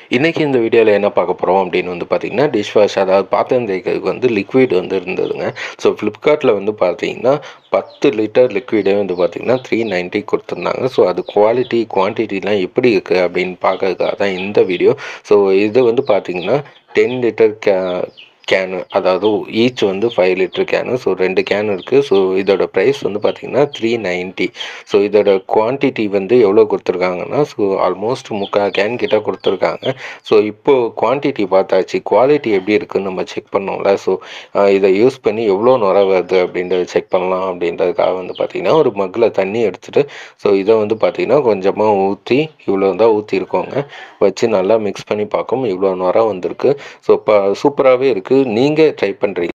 இன்றைக்கி இந்த வீடியோவில் என்ன பார்க்க போகிறோம் அப்படின்னு வந்து பார்த்தீங்கன்னா டிஷ் வாஷ் அதாவது பாத்திரம் தேய்க்கிறதுக்கு வந்து லிக்விட் வந்து இருந்ததுங்க ஸோ ஃப்ளிப்கார்ட்டில் வந்து பார்த்தீங்கன்னா பத்து லிட்டர் லிக்விடே வந்து பார்த்தீங்கன்னா த்ரீ நைன்ட்டி கொடுத்துருந்தாங்க ஸோ அது குவாலிட்டி குவான்டிட்டிலாம் எப்படி இருக்குது அப்படின்னு பார்க்கறதுக்காக தான் இந்த வீடியோ ஸோ இது வந்து பார்த்தீங்கன்னா டென் லிட்டர் கே கேனு அதாவது ஈச் வந்து ஃபைவ் லிட்டர் கேனு ஸோ ரெண்டு கேன் இருக்குது ஸோ இதோட ப்ரைஸ் வந்து பார்த்திங்கன்னா த்ரீ நைன்ட்டி ஸோ இதோட குவான்டிட்டி வந்து எவ்வளோ கொடுத்துருக்காங்கன்னா ஸோ ஆல்மோஸ்ட் முக்கால் கேன் கிட்ட கொடுத்துருக்காங்க ஸோ இப்போது குவான்டிட்டி பார்த்தாச்சு குவாலிட்டி எப்படி இருக்குன்னு நம்ம செக் பண்ணோம்ல ஸோ இதை யூஸ் பண்ணி எவ்வளோ நுர வருது அப்படின்றத செக் பண்ணலாம் அப்படின்றதுக்காக வந்து பார்த்திங்கன்னா ஒரு மக்கில் தண்ணி எடுத்துகிட்டு ஸோ இதை வந்து பார்த்திங்கன்னா கொஞ்சமாக ஊற்றி இவ்வளோ தான் ஊற்றிருக்கோங்க வச்சு நல்லா மிக்ஸ் பண்ணி பார்க்கும் இவ்வளோ நுர வந்திருக்கு ஸோ இப்போ சூப்பராகவே இருக்குது நீங்கள் ட்ரை பண்ணுறீங்க